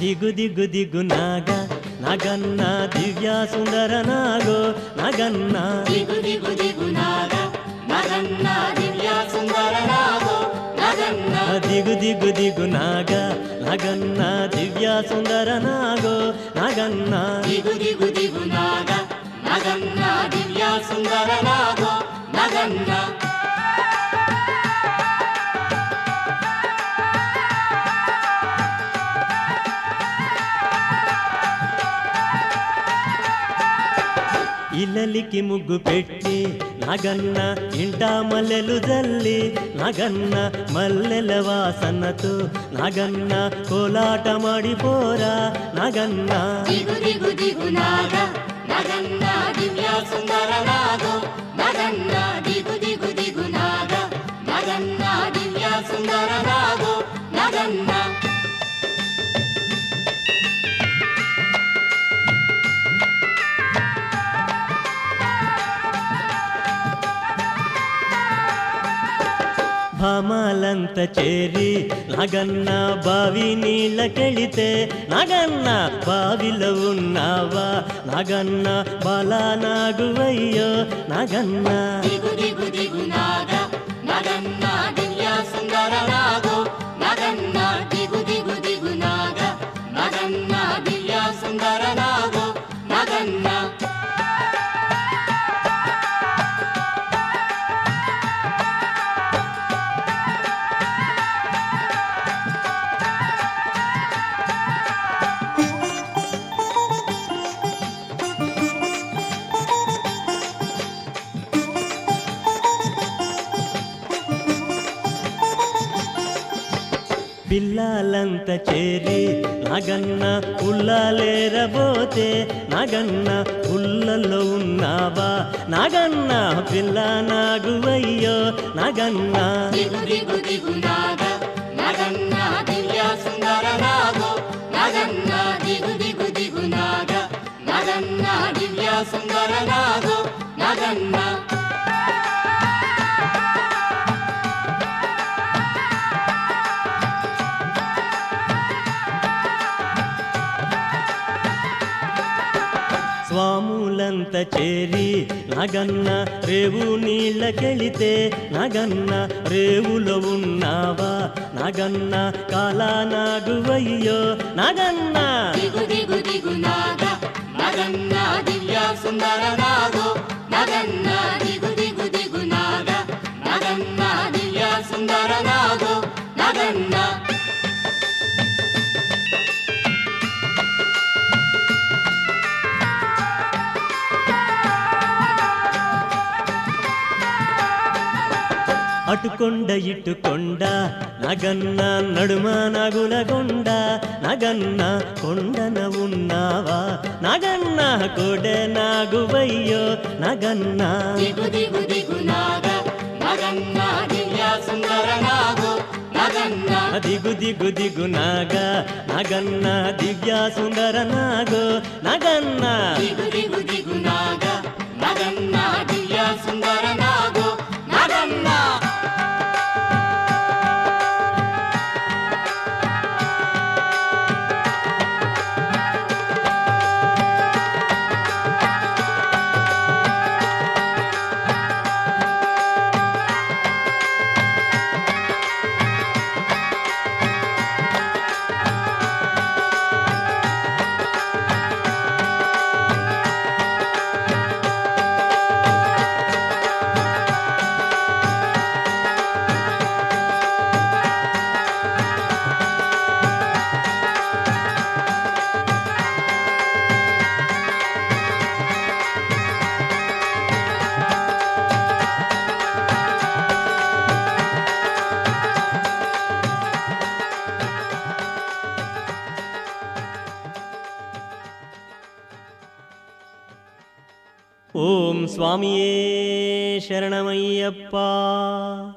దిగు దిగు దిగు నాగ నగన్న దివ్య సుందర నాగో నగన్న దిగు దిగు దిగు నాగ నగన్న దివ్య సుందర నాగో నగన్న దిగు దిగు దిగు నాగ నగన్న దివ్య సుందర నాగో నగన్న దిగు దిగు దిగు నాగ నగన్న దివ్య సుందర నాగో నగన్న ఇల్లలికి ముగ్గు పెట్టి నగన్న ఇంట మల్లెలు జల్లి నగన్న మల్లెల వాసనతో నగన్న కోలాట మాడిపోరా నగన్న దిగు దిగు దిగు నాగ నగన్న దివ్య సుందర నాగో నగన్న దిగు దిగు దిగు నాగ నగన్న దివ్య సుందర నాగో నగన్న భామాలంత చేరి నగన్న బావి నీళ్ళకెళితే నగన్న బావిలో ఉన్నావా నగన్న బాలా నాగువయ్యో నగన్న దిగు దిగు దిగు నాగ నగన్న దివ్య సుందర నాగో నగన్న దిగు దిగు దిగు నాగ నగన్న దివ్య సుందర నాగో నగన్న పిల్లలంత చేరి నగన్న పుల్లలేరబోతే నగన్న పుల్లలో ఉన్నావా నగన్న పిల్ల నాగువయ్యో నగన్న దిగు దిగు దిగు నాగ నగన్న దివ్య సుందర నాగో నగన్న దిగు దిగు దిగు నాగ నగన్న దివ్య సుందర నాగో నగన్న స్వాములంత చేరి నగన్న రేవు నీళ్ళకెళితే నగన్న రేవులో ఉన్నావా నగన్న కాలా నాగువయ్యో నగన్న దిగు దిగు దిగు నాగ నగన్న దివ్య సుందర నాగో నగన్న దిగు దిగు దిగు నాగ నగన్న దివ్య సుందర నాగో నగన్న అటుకొండ ఇటుకొండ నగన్న నడుమ నగుల కొండ నగన్న కొండన ఉన్నావా నగన్న కొడె నాగువయ్యో నగన్న దిగు దిగు దిగు నాగ నగన్న దివ్య సుందర నాగో నగన్న దిగు దిగు దిగు నాగ నగన్న దివ్య సుందర నాగో నగన్న దిగు దిగు దిగు నాగ నగన్న దివ్య సుందర నాగో నగన్న ఓం స్వామియే శరణమయ్యప్ప